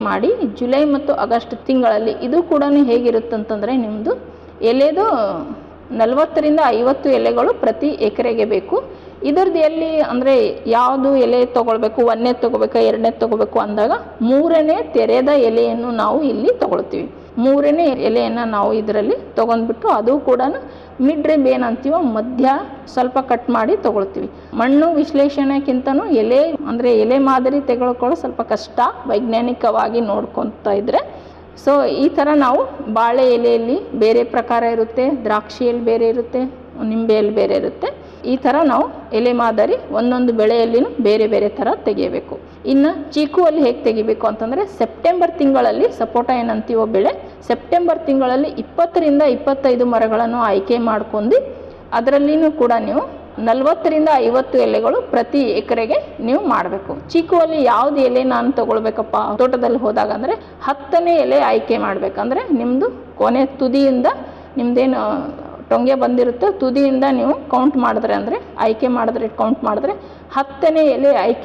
ಮಾಡಿ ಜುಲೈ ಮತ್ತು ಆಗಸ್ಟ್ ತಿಂಗಳಲ್ಲಿ ಇದು ಕೂಡ ಹೇಗಿರುತ್ತಂತಂದರೆ ನಿಮ್ಮದು ಎಲೆದು ನಲವತ್ತರಿಂದ ಐವತ್ತು ಎಲೆಗಳು ಪ್ರತಿ ಎಕರೆಗೆ ಬೇಕು ಇದರದ್ದು ಎಲ್ಲಿ ಅಂದರೆ ಯಾವುದು ಎಲೆ ತೊಗೊಳ್ಬೇಕು ಒಂದನೇ ತೊಗೋಬೇಕಾ ಎರಡನೇ ತೊಗೋಬೇಕು ಅಂದಾಗ ಮೂರನೇ ತೆರೆದ ಎಲೆಯನ್ನು ನಾವು ಇಲ್ಲಿ ತೊಗೊಳ್ತೀವಿ ಮೂರನೇ ಎಲೆಯನ್ನು ನಾವು ಇದರಲ್ಲಿ ತೊಗೊಂಡ್ಬಿಟ್ಟು ಅದು ಕೂಡ ಮಿಡ್ ರಿಬ್ ಏನಂತೀವೋ ಮಧ್ಯ ಸ್ವಲ್ಪ ಕಟ್ ಮಾಡಿ ತೊಗೊಳ್ತೀವಿ ಮಣ್ಣು ವಿಶ್ಲೇಷಣೆಗಿಂತನೂ ಎಲೆ ಅಂದರೆ ಎಲೆ ಮಾದರಿ ತೆಗೆದುಕೊಳ್ಳೋ ಸ್ವಲ್ಪ ಕಷ್ಟ ವೈಜ್ಞಾನಿಕವಾಗಿ ನೋಡ್ಕೊತಾ ಇದ್ದರೆ ಸೊ ಈ ಥರ ನಾವು ಬಾಳೆ ಎಲೆಯಲ್ಲಿ ಬೇರೆ ಪ್ರಕಾರ ಇರುತ್ತೆ ದ್ರಾಕ್ಷಿಯಲ್ಲಿ ಬೇರೆ ಇರುತ್ತೆ ನಿಂಬೆಯಲ್ಲಿ ಬೇರೆ ಇರುತ್ತೆ ಈ ಥರ ನಾವು ಎಲೆ ಮಾದರಿ ಒಂದೊಂದು ಬೆಳೆಯಲ್ಲಿನೂ ಬೇರೆ ಬೇರೆ ಥರ ತೆಗಿಬೇಕು ಇನ್ನು ಚೀಕುವಲ್ಲಿ ಹೇಗೆ ತೆಗಿಬೇಕು ಅಂತಂದರೆ ಸೆಪ್ಟೆಂಬರ್ ತಿಂಗಳಲ್ಲಿ ಸಪೋಟ ಏನಂತೀವೋ ಬೆಳೆ ಸೆಪ್ಟೆಂಬರ್ ತಿಂಗಳಲ್ಲಿ ಇಪ್ಪತ್ತರಿಂದ ಇಪ್ಪತ್ತೈದು ಮರಗಳನ್ನು ಆಯ್ಕೆ ಮಾಡ್ಕೊಂಡು ಅದರಲ್ಲಿನೂ ಕೂಡ ನೀವು ನಲವತ್ತರಿಂದ ಐವತ್ತು ಎಲೆಗಳು ಪ್ರತಿ ಎಕರೆಗೆ ನೀವು ಮಾಡಬೇಕು ಚೀಕುವಲ್ಲಿ ಯಾವ್ದು ಎಲೆ ನಾನು ತಗೊಳ್ಬೇಕಪ್ಪ ತೋಟದಲ್ಲಿ ಹೋದಾಗ ಅಂದರೆ ಹತ್ತನೇ ಎಲೆ ಆಯ್ಕೆ ಮಾಡಬೇಕಂದ್ರೆ ನಿಮ್ಮದು ಕೊನೆ ತುದಿಯಿಂದ ನಿಮ್ಮದೇನು ಟೊಂಗೆ ಬಂದಿರುತ್ತೋ ತುದಿಯಿಂದ ನೀವು ಕೌಂಟ್ ಮಾಡಿದ್ರೆ ಅಂದರೆ ಆಯ್ಕೆ ಮಾಡಿದ್ರೆ ಕೌಂಟ್ ಮಾಡಿದ್ರೆ ಹತ್ತನೇ ಎಲೆ ಆಯ್ಕೆ